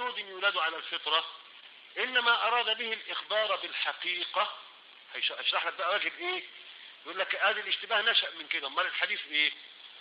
مولود يولد على الفطرة إنما أراد به الإخبار بالحقيقة هيشرح لك بقى وجه إيه يقول لك هذه الاشتباه نشأ من كده امال الحديث إيه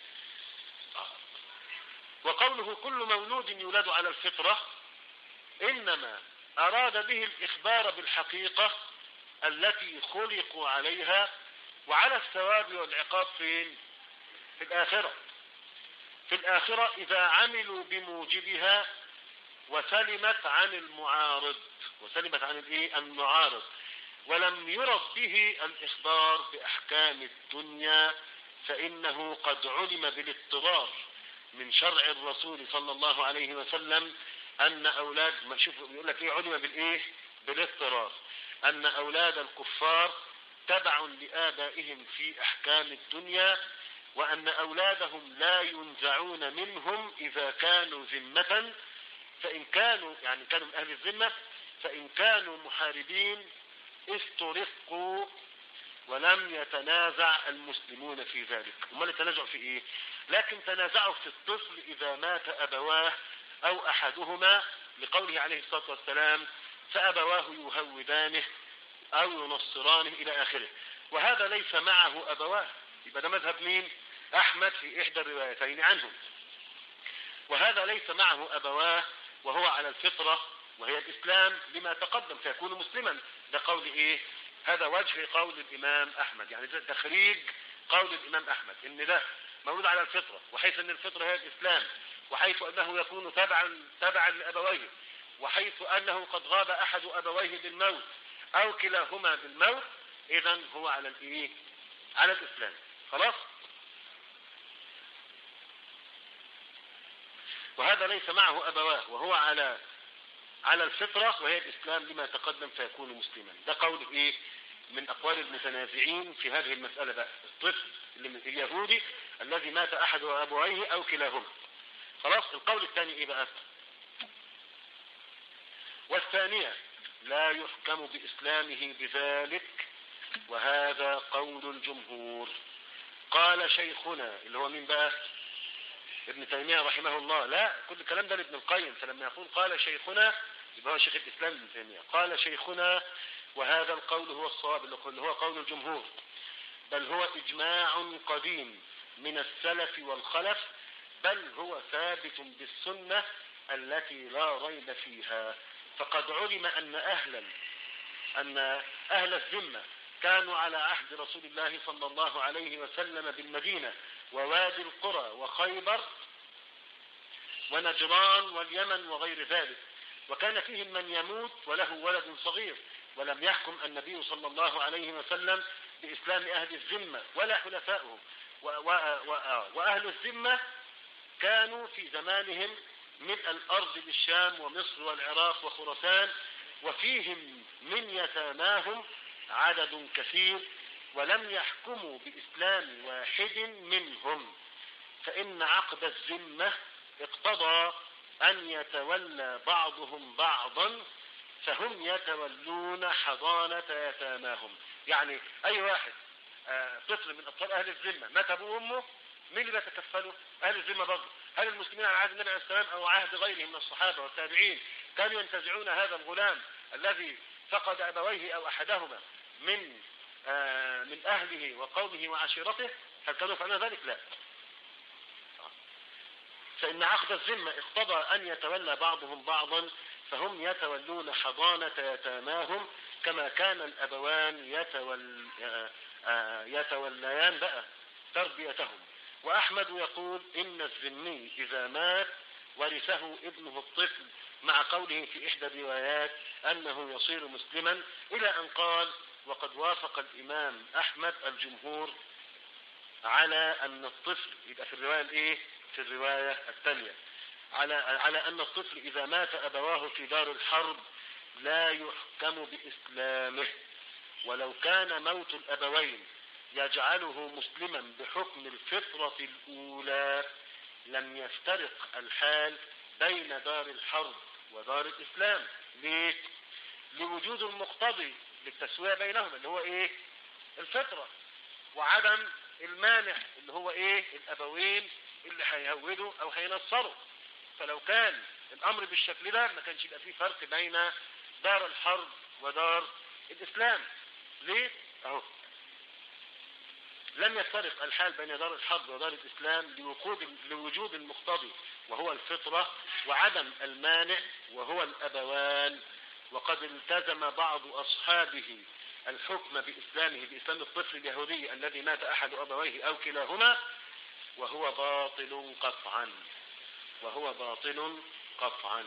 وقوله كل مولود يولد على الفطرة إنما أراد به الإخبار بالحقيقة التي خلقوا عليها وعلى الثواب والعقاب فين في الآخرة في الآخرة إذا عملوا بموجبها وسلمت عن المعارض وسلمت عن الايه المعارض ولم يرد به الإخبار بأحكام الدنيا فإنه قد علم بالاضطرار من شرع الرسول صلى الله عليه وسلم أن أولاد ما شوف يقول لك إيه علم بالإيه بالاضطرار أن أولاد الكفار تبع لآبائهم في أحكام الدنيا وأن أولادهم لا ينزعون منهم إذا كانوا ذمة فإن كانوا يعني كانوا من أهل الذمة فإن كانوا محاربين استرقوا ولم يتنازع المسلمون في ذلك امال التنازع في ايه لكن تنازعوا في الطفل اذا مات ابواه او احدهما لقوله عليه الصلاة والسلام فابواه يهودانه او ينصرانه الى اخره وهذا ليس معه ابواه يبقى ده مذهب مين احمد في احدى الروايتين عنهم وهذا ليس معه ابواه وهو على الفطرة وهي الاسلام لما تقدم فيكون مسلما ده قول ايه هذا وجه قول الامام احمد يعني ده تخريج قول الامام احمد ان ده مولود على الفطرة وحيث ان الفطرة هي الاسلام وحيث انه يكون تبعا تبعا لابويه وحيث انه قد غاب احد ابويه بالموت او كلاهما بالموت اذا هو على الايه على الاسلام خلاص وهذا ليس معه ابواه وهو على على الفطرة وهي الاسلام لما تقدم فيكون مسلما ده قول ايه من اقوال المتنازعين في هذه المسألة بقى الطفل اللي من اليهودي الذي مات احد ابويه او كلاهما خلاص القول الثاني ايه بقى والثانية لا يحكم باسلامه بذلك وهذا قول الجمهور قال شيخنا اللي هو مين بقى ابن تيمية رحمه الله لا كل الكلام ده لابن القيم فلما يقول قال شيخنا يبقى هو شيخ الاسلام ابن تيمية قال شيخنا وهذا القول هو الصواب اللي هو قول الجمهور بل هو اجماع قديم من السلف والخلف بل هو ثابت بالسنة التي لا ريب فيها فقد علم ان اهلا ان اهل الذمة كانوا على عهد رسول الله صلى الله عليه وسلم بالمدينة ووادي القرى وخيبر ونجران واليمن وغير ذلك وكان فيهم من يموت وله ولد صغير ولم يحكم النبي صلى الله عليه وسلم بإسلام أهل الذمة ولا حلفائهم وأهل الذمة كانوا في زمانهم ملء الأرض بالشام ومصر والعراق وخرسان وفيهم من يتاماهم عدد كثير ولم يحكموا بإسلام واحد منهم فإن عقد الذمة اقتضى أن يتولى بعضهم بعضا فهم يتولون حضانة يتاماهم يعني أي واحد طفل من أطفال أهل الذمة مات أبوه وأمه مين اللي بيتكفله أهل الذمة برضه هل المسلمين على عهد النبي عليه السلام أو عهد غيرهم من الصحابة والتابعين كانوا ينتزعون هذا الغلام الذي فقد أبويه أو أحدهما من آه من أهله وقومه وعشيرته هل كانوا يفعلون ذلك؟ لا فإن عقد الذمة اقتضى أن يتولى بعضهم بعضا فهم يتولون حضانة يتاماهم كما كان الأبوان يتول يتوليان بقى تربيتهم وأحمد يقول إن الذمي إذا مات ورثه ابنه الطفل مع قوله في إحدى الروايات أنه يصير مسلما إلى أن قال وقد وافق الإمام أحمد الجمهور على أن الطفل يبقى في الرواية الإيه؟ في الرواية الثانية على على أن الطفل إذا مات أبواه في دار الحرب لا يحكم بإسلامه ولو كان موت الأبوين يجعله مسلما بحكم الفطرة الأولى لم يفترق الحال بين دار الحرب ودار الإسلام ليه؟ لوجود المقتضي للتسوية بينهما اللي هو ايه الفطرة وعدم المانع اللي هو ايه الابوين اللي هيهودوا او هينصروا فلو كان الامر بالشكل ده ما كانش يبقى فيه فرق بين دار الحرب ودار الاسلام ليه اهو لم يفترق الحال بين دار الحرب ودار الاسلام لوجود لوجود المقتضي وهو الفطرة وعدم المانع وهو الابوان وقد التزم بعض اصحابه الحكم باسلامه باسلام الطفل اليهودي الذي مات احد ابويه او كلاهما وهو باطل قطعا وهو باطل قطعا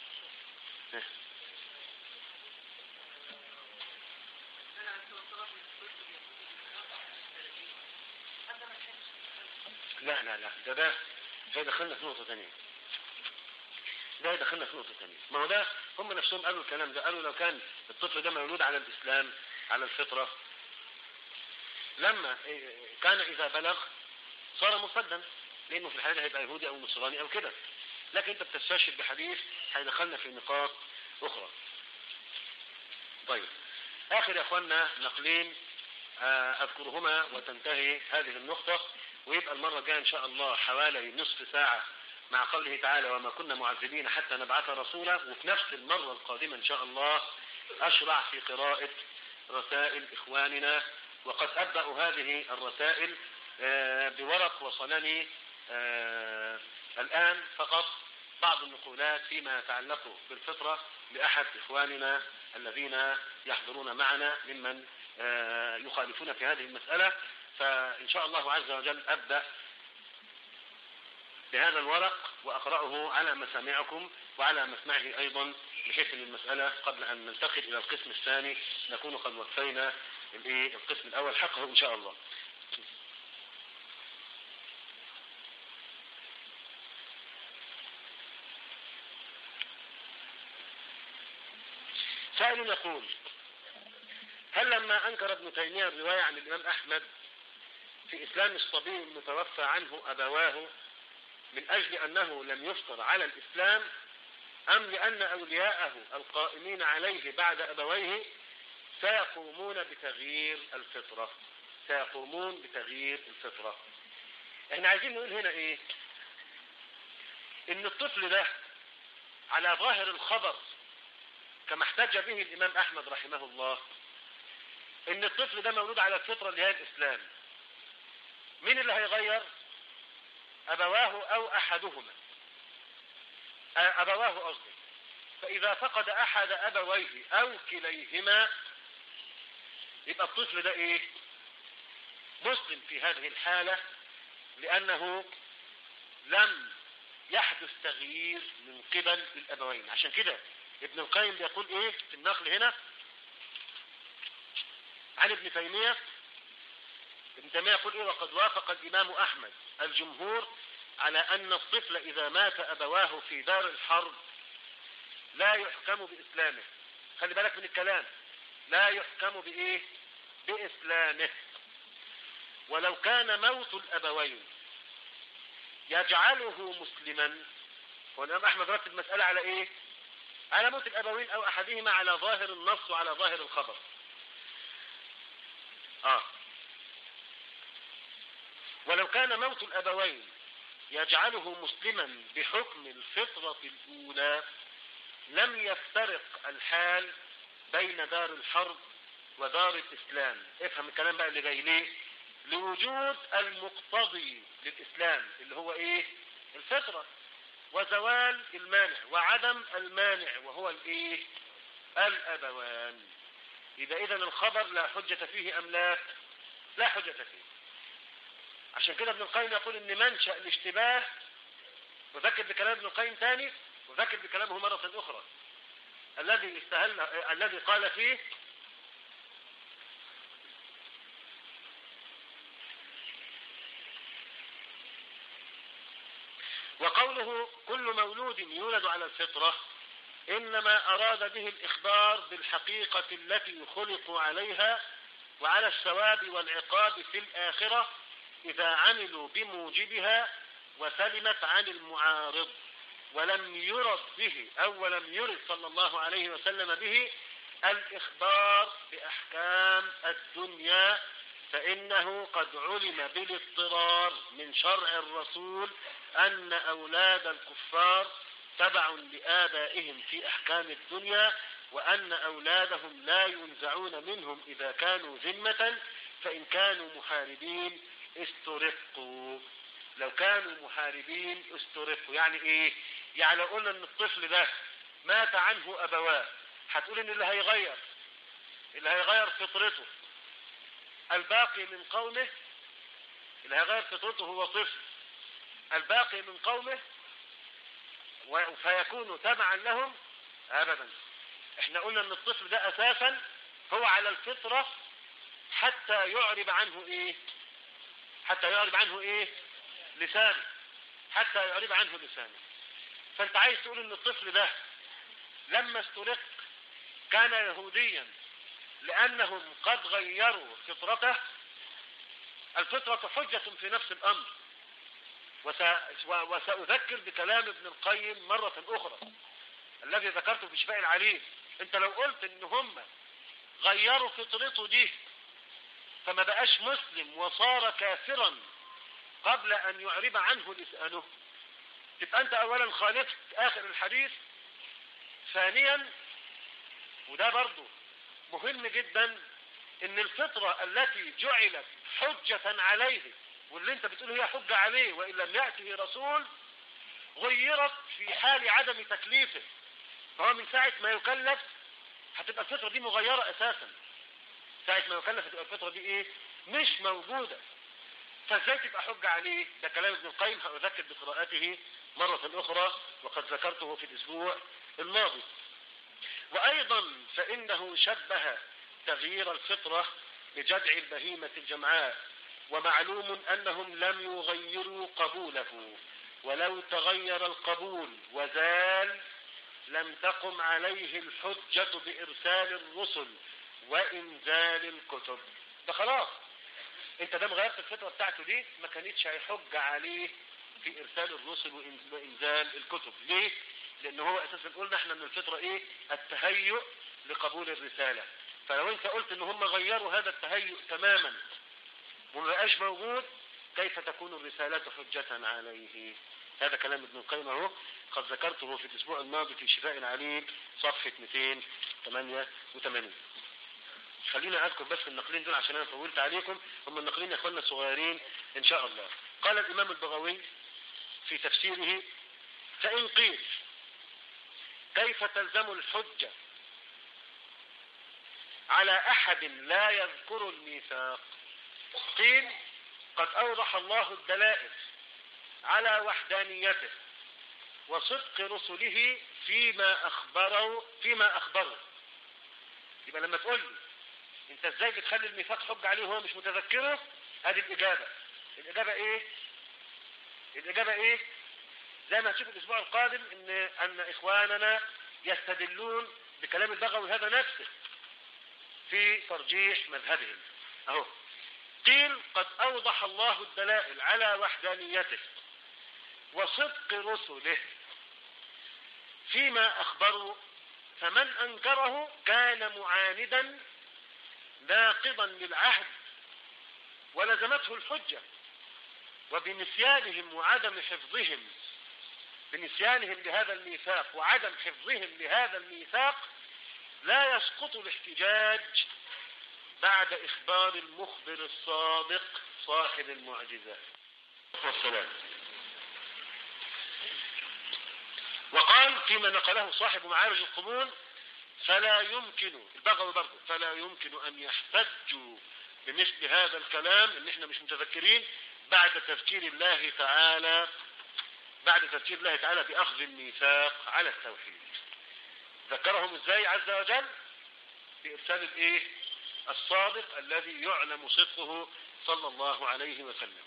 لا لا لا ده ده ده دخلنا في نقطة ثانية ده دخلنا في نقطة ثانية ما هو ده هم نفسهم قالوا الكلام ده قالوا لو كان الطفل ده مولود على الإسلام على الفطرة لما كان إذا بلغ صار مرتدا لأنه في الحالة هيبقى يهودي أو نصراني أو كده لكن أنت بتستشهد بحديث هيدخلنا في نقاط أخرى طيب آخر يا أخوانا نقلين أذكرهما وتنتهي هذه النقطة ويبقى المرة الجاية إن شاء الله حوالي نصف ساعة مع قوله تعالى وما كنا معذبين حتى نبعث رسولا وفي نفس المرة القادمة إن شاء الله أشرع في قراءة رسائل إخواننا وقد أبدأ هذه الرسائل بورق وصلني الآن فقط بعض النقولات فيما يتعلق بالفطرة لأحد إخواننا الذين يحضرون معنا ممن يخالفون في هذه المسألة فإن شاء الله عز وجل أبدأ بهذا الورق وأقرأه على مسامعكم وعلى مسمعه أيضا بحيث أن المسألة قبل أن ننتقل إلى القسم الثاني نكون قد وفينا القسم الأول حقه إن شاء الله سائل يقول هل لما أنكر ابن تيمية الرواية عن الإمام أحمد في إسلام الصبي المتوفى عنه أبواه من أجل أنه لم يفطر على الإسلام أم لأن أولياءه القائمين عليه بعد أبويه سيقومون بتغيير الفطرة سيقومون بتغيير الفطرة احنا عايزين نقول هنا ايه ان الطفل ده على ظاهر الخبر كما احتج به الامام احمد رحمه الله ان الطفل ده مولود على الفطرة اللي هي الاسلام مين اللي هيغير ابواه او احدهما ابواه قصدي فاذا فقد احد ابويه او كليهما يبقى الطفل ده ايه مسلم في هذه الحالة لانه لم يحدث تغيير من قبل الابوين عشان كده ابن القيم بيقول ايه في النقل هنا عن ابن تيمية ابن تيمية يقول ايه وقد وافق الامام احمد الجمهور على ان الطفل اذا مات ابواه في دار الحرب لا يحكم باسلامه خلي بالك من الكلام لا يحكم بايه باسلامه ولو كان موت الابوين يجعله مسلما والامام احمد رتب المسألة على ايه على موت الابوين او احدهما على ظاهر النص وعلى ظاهر الخبر اه ولو كان موت الابوين يجعله مسلما بحكم الفطرة الاولى لم يفترق الحال بين دار الحرب ودار الاسلام افهم الكلام بقى اللي جاي ليه لوجود المقتضي للاسلام اللي هو ايه الفطرة وزوال المانع وعدم المانع وهو الايه الابوان يبقى اذا الخبر لا حجة فيه ام لا لا حجة فيه عشان كده ابن القيم يقول ان منشأ الاشتباه وذكر بكلام ابن القيم ثاني وذكر بكلامه مرة اخرى الذي استهل الذي قال فيه وقوله كل مولود يولد على الفطرة إنما أراد به الإخبار بالحقيقة التي خلقوا عليها وعلى الثواب والعقاب في الآخرة إذا عملوا بموجبها وسلمت عن المعارض ولم يرد به أو ولم يرد صلى الله عليه وسلم به الإخبار بأحكام الدنيا فإنه قد علم بالاضطرار من شرع الرسول أن أولاد الكفار تبع لآبائهم في أحكام الدنيا وأن أولادهم لا ينزعون منهم إذا كانوا ذمة فإن كانوا محاربين استرقوا لو كانوا محاربين استرقوا يعني ايه يعني لو قلنا ان الطفل ده مات عنه ابواه هتقول ان اللي هيغير اللي هيغير فطرته الباقي من قومه اللي هيغير فطرته هو طفل الباقي من قومه فيكون تبعا لهم ابدا احنا قلنا ان الطفل ده اساسا هو على الفطرة حتى يعرب عنه ايه حتى يعرب عنه ايه لسانه حتى يعرب عنه لسانه فانت عايز تقول ان الطفل ده لما استرق كان يهوديا لانهم قد غيروا فطرته الفطرة حجة في نفس الامر وسأذكر بكلام ابن القيم مرة اخرى الذي ذكرته في شفاء العليم انت لو قلت ان هم غيروا فطرته دي فما بقاش مسلم وصار كافرا قبل ان يعرب عنه لسانه تبقى انت اولا خالفت اخر الحديث ثانيا وده برضو مهم جدا ان الفطرة التي جعلت حجة عليه واللي انت بتقول هي حجة عليه وان لم يأته رسول غيرت في حال عدم تكليفه فهو من ساعة ما يكلف هتبقى الفطرة دي مغيرة اساسا ساعة ما يكلف هتبقى الفطرة دي ايه مش موجودة فازاي تبقى حجة عليه ده كلام ابن القيم هأذكر بقراءته مرة اخرى وقد ذكرته في الاسبوع الماضي وايضا فانه شبه تغيير الفطرة بجدع البهيمة الجمعاء ومعلوم انهم لم يغيروا قبوله ولو تغير القبول وزال لم تقم عليه الحجة بإرسال الرسل وإنزال الكتب ده خلاص انت ده غيرت الفترة بتاعته دي ما كانتش هيحج عليه في إرسال الرسل وإنزال الكتب ليه؟ لأن هو أساسا قلنا احنا من الفطرة إيه؟ التهيؤ لقبول الرسالة فلو انت قلت ان هم غيروا هذا التهيؤ تماما وما بقاش موجود كيف تكون الرسالة حجة عليه هذا كلام ابن القيم اهو قد ذكرته في الاسبوع الماضي في شفاء العليل صفحة 288 خلينا اذكر بس النقلين دول عشان انا طولت عليكم هم النقلين يا اخواننا صغيرين ان شاء الله قال الامام البغوي في تفسيره فان قيل كيف تلزم الحجة على احد لا يذكر الميثاق قيل قد اوضح الله الدلائل على وحدانيته وصدق رسله فيما اخبروا فيما اخبروا يبقى لما تقول لي انت ازاي بتخلي الميثاق حج عليه وهو مش متذكره ادي الاجابة الاجابة ايه الاجابة ايه زي ما هتشوف الاسبوع القادم ان ان اخواننا يستدلون بكلام البغوي هذا نفسه في ترجيح مذهبهم اهو قيل قد اوضح الله الدلائل على وحدانيته وصدق رسله فيما اخبروا فمن انكره كان معاندا ناقضا للعهد ولزمته الحجة وبنسيانهم وعدم حفظهم بنسيانهم لهذا الميثاق وعدم حفظهم لهذا الميثاق لا يسقط الاحتجاج بعد اخبار المخبر الصادق صاحب المعجزة والسلام وقال فيما نقله صاحب معارج القبول فلا يمكن البغوي برضه فلا يمكن ان يحتجوا بمثل هذا الكلام ان احنا مش متذكرين بعد تذكير الله تعالى بعد تذكير الله تعالى باخذ الميثاق على التوحيد ذكرهم ازاي عز وجل بارسال الايه الصادق الذي يعلم صدقه صلى الله عليه وسلم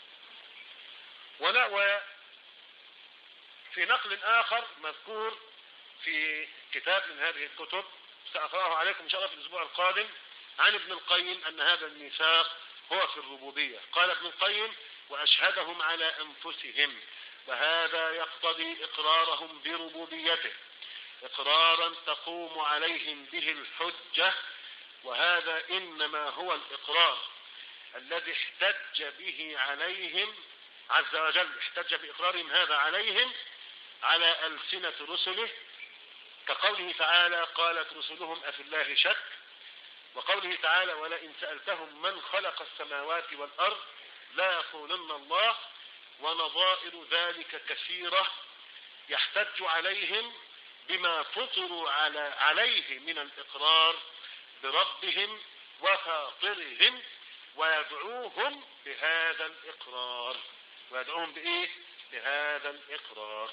ونأوى في نقل آخر مذكور في كتاب من هذه الكتب سأقرأه عليكم إن شاء الله في الأسبوع القادم عن ابن القيم أن هذا الميثاق هو في الربوبية قال ابن القيم وأشهدهم على أنفسهم وهذا يقتضي إقرارهم بربوبيته إقرارا تقوم عليهم به الحجة وهذا إنما هو الإقرار الذي احتج به عليهم عز وجل احتج بإقرارهم هذا عليهم على ألسنة رسله كقوله تعالى قالت رسلهم أفي الله شك وقوله تعالى ولئن سألتهم من خلق السماوات والأرض لا يقولن الله ونظائر ذلك كثيرة يحتج عليهم بما فطروا على عليه من الإقرار بربهم وفاطرهم ويدعوهم بهذا الإقرار ويدعوهم بإيه؟ بهذا الإقرار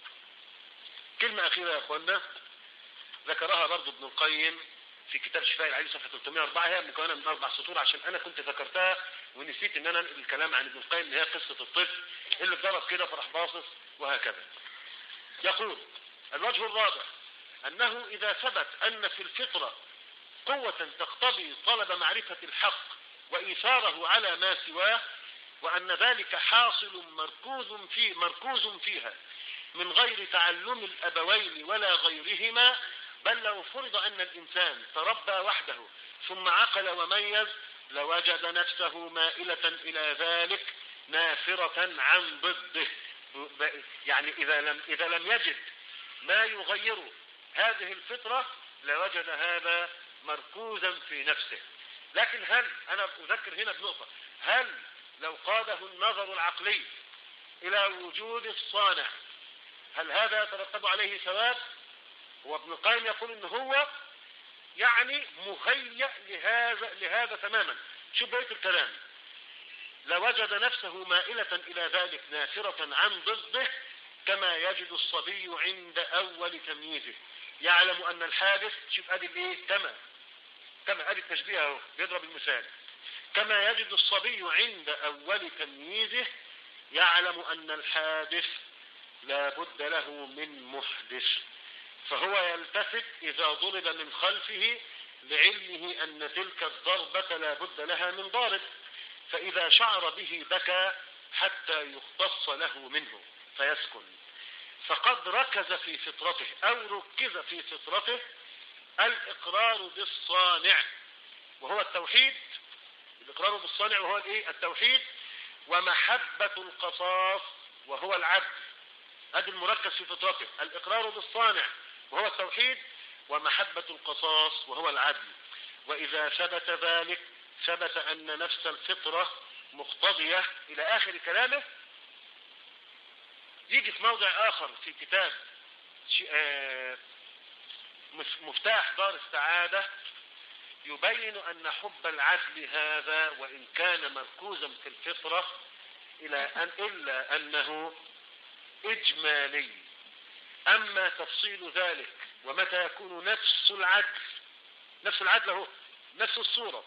كلمة أخيرة يا أخوانا ذكرها برضو ابن القيم في كتاب شفاء العلي صفحة 304 هي مكونة من أربع سطور عشان أنا كنت ذكرتها ونسيت إن أنا أنقل الكلام عن ابن القيم اللي هي قصة الطفل اللي اتضرب كده فراح باصص وهكذا يقول الوجه الرابع أنه إذا ثبت أن في الفطرة قوة تقتضي طلب معرفة الحق وإيثاره على ما سواه وأن ذلك حاصل مركوز في مركوز فيها من غير تعلم الأبوين ولا غيرهما بل لو فرض أن الإنسان تربى وحده ثم عقل وميز لوجد نفسه مائلة إلى ذلك نافرة عن ضده يعني إذا لم, إذا لم يجد ما يغير هذه الفطرة لوجد هذا مركوزا في نفسه لكن هل أنا أذكر هنا بنقطة هل لو قاده النظر العقلي إلى وجود الصانع هل هذا يترتب عليه ثواب هو ابن القيم يقول ان هو يعني مهيأ لهذا لهذا تماما شوف بقيه الكلام لوجد نفسه مائلة إلى ذلك نافرة عن ضده كما يجد الصبي عند أول تمييزه يعلم أن الحادث شوف أدي الإيه كما كما أدي التشبيه اهو بيضرب المثال كما يجد الصبي عند أول تمييزه يعلم أن الحادث لا بد له من محدث فهو يلتفت إذا ضرب من خلفه لعلمه أن تلك الضربة لا بد لها من ضارب فإذا شعر به بكى حتى يختص له منه فيسكن فقد ركز في فطرته أو ركز في فطرته الإقرار بالصانع وهو التوحيد الإقرار بالصانع وهو الإيه؟ التوحيد ومحبة القصاص وهو العدل ادي المركز في فطرته الاقرار بالصانع وهو التوحيد ومحبة القصاص وهو العدل واذا ثبت ذلك ثبت ان نفس الفطرة مقتضية الى اخر كلامه يجي في موضع اخر في كتاب مفتاح دار السعادة يبين ان حب العدل هذا وان كان مركوزا في الفطرة الى ان الا انه إجمالي أما تفصيل ذلك ومتى يكون نفس العدل نفس العدل هو نفس الصورة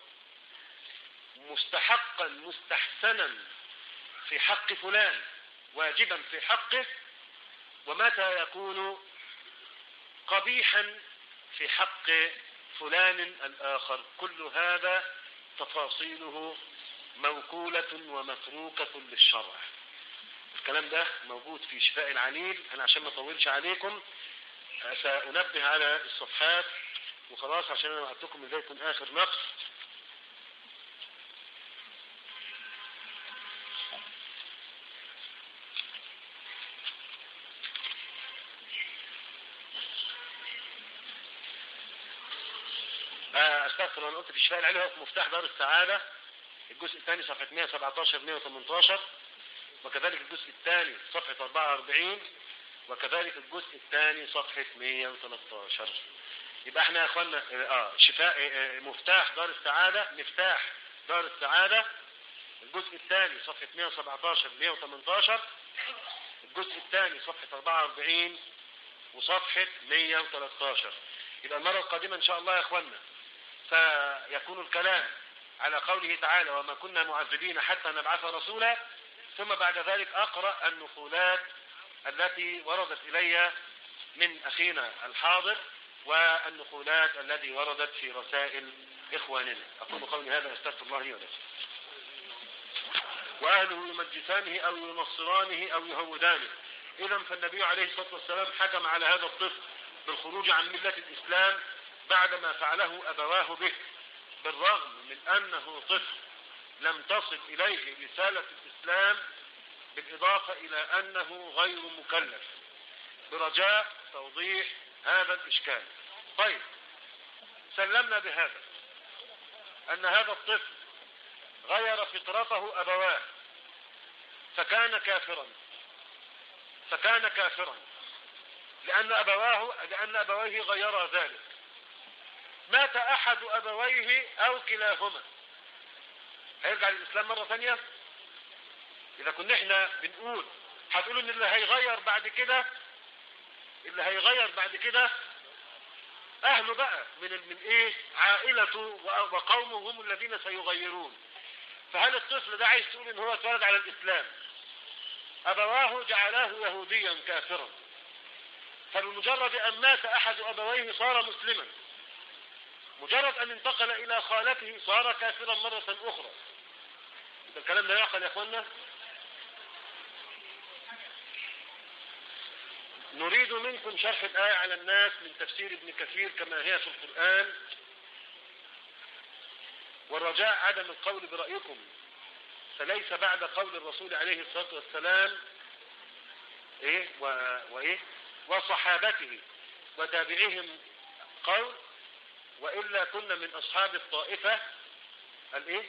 مستحقا مستحسنا في حق فلان واجبا في حقه ومتى يكون قبيحا في حق فلان الآخر كل هذا تفاصيله موكولة ومتروكة للشرع الكلام ده موجود في شفاء العليل انا عشان ما اطولش عليكم سأنبه على الصفحات وخلاص عشان انا وعدتكم ازاي يكون اخر نقص استغفر انا قلت في شفاء العليل هو في مفتاح دار السعادة الجزء الثاني صفحة 117 118 وكذلك الجزء الثاني صفحة 44 وكذلك الجزء الثاني صفحة 113 يبقى احنا يا اخوانا اه شفاء اه مفتاح دار السعادة مفتاح دار السعادة الجزء الثاني صفحة 117 118 الجزء الثاني صفحة 44 وصفحة 113 يبقى المرة القادمة ان شاء الله يا اخوانا سيكون الكلام على قوله تعالى وما كنا معذبين حتى نبعث رسولا ثم بعد ذلك أقرأ النقولات التي وردت إلي من أخينا الحاضر والنقولات التي وردت في رسائل إخواننا أقول قولي هذا أستغفر الله لي ولكم وأهله يمجسانه أو ينصرانه أو يهودانه إذا فالنبي عليه الصلاة والسلام حكم على هذا الطفل بالخروج عن ملة الإسلام بعدما فعله أبواه به بالرغم من أنه طفل لم تصل إليه رسالة الإسلام بالإضافة إلى أنه غير مكلف برجاء توضيح هذا الإشكال طيب سلمنا بهذا أن هذا الطفل غير فطرته أبواه فكان كافرا فكان كافرا لأن أبواه لأن أبويه غيرا ذلك مات أحد أبويه أو كلاهما هيرجع للإسلام مرة ثانية إذا كنا احنا بنقول هتقولوا إن اللي هيغير بعد كده اللي هيغير بعد كده أهله بقى من من إيه عائلته وقومه هم الذين سيغيرون فهل الطفل ده عايز تقول إن هو اتولد على الإسلام أبواه جعلاه يهوديا كافرا فبمجرد أن مات أحد أبويه صار مسلما مجرد أن انتقل إلى خالته صار كافرا مرة أخرى الكلام ده يعقل يا أخوانا نريد منكم شرح الآية على الناس من تفسير ابن كثير كما هي في القرآن والرجاء عدم القول برأيكم فليس بعد قول الرسول عليه الصلاة والسلام ايه و... وايه وصحابته وتابعيهم قول وإلا كنا من أصحاب الطائفة الايه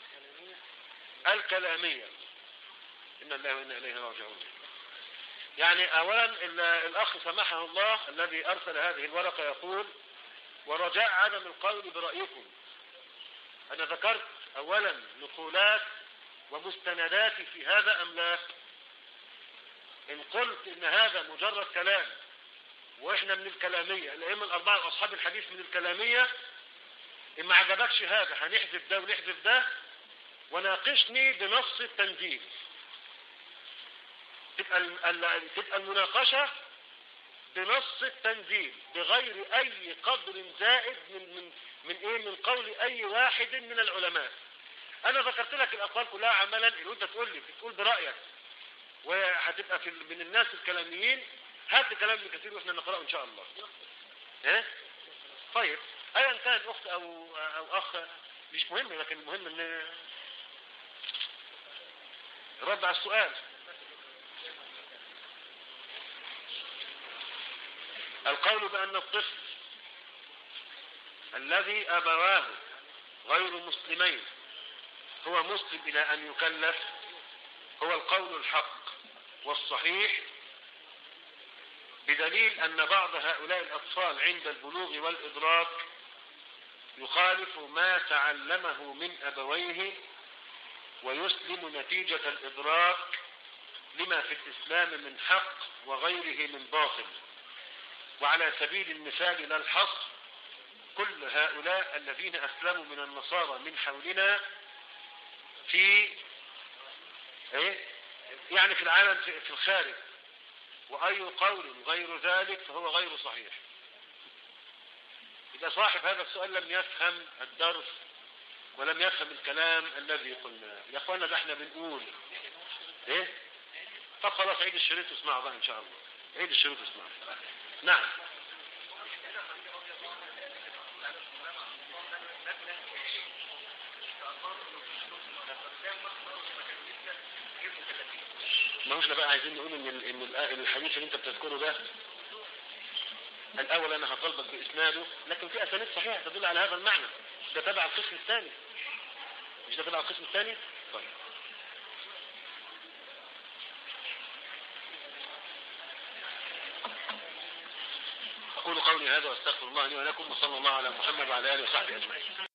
الكلامية إن الله وإنا إليه راجعون يعني أولا الأخ سمحه الله الذي أرسل هذه الورقة يقول ورجاء عدم القول برأيكم أنا ذكرت أولا نقولات ومستندات في هذا أم لا إن قلت إن هذا مجرد كلام وإحنا من الكلامية الأئمة الأربعة أصحاب الحديث من الكلامية إن ما عجبكش هذا هنحذف ده ونحذف ده وناقشني بنص التنزيل تبقى تبقى المناقشة بنص التنزيل بغير أي قدر زائد من من من إيه من قول أي واحد من العلماء أنا ذكرت لك الأقوال كلها عملا إن أنت تقول لي بتقول برأيك وهتبقى في من الناس الكلاميين هات لي كلام ابن كثير واحنا نقرأه إن شاء الله ها طيب أيا كان أخت أو أو أخ مش مهم لكن المهم إن رد على السؤال القول بأن الطفل الذي أبواه غير مسلمين هو مسلم إلى أن يكلف هو القول الحق والصحيح بدليل أن بعض هؤلاء الأطفال عند البلوغ والإدراك يخالف ما تعلمه من أبويه ويسلم نتيجة الإدراك لما في الإسلام من حق وغيره من باطل وعلى سبيل المثال لا الحصر كل هؤلاء الذين أسلموا من النصارى من حولنا في ايه يعني في العالم في الخارج وأي قول غير ذلك فهو غير صحيح إذا صاحب هذا السؤال لم يفهم الدرس ولم يفهم الكلام الذي قلناه يا أخوانا ده احنا بنقول ايه طب خلاص عيد الشريط واسمعوا بقى ان شاء الله عيد الشريط واسمعوا نعم ما هوش بقى عايزين نقول ان ان الحديث اللي انت بتذكره ده الاول انا هطالبك باسناده لكن في اسانيد صحيحه تدل على هذا المعنى ده تبع القسم الثاني مش ده تبع القسم الثاني طيب أقول قولي هذا واستغفر الله لي ولكم وصلى الله على محمد وعلى آله وصحبه أجمعين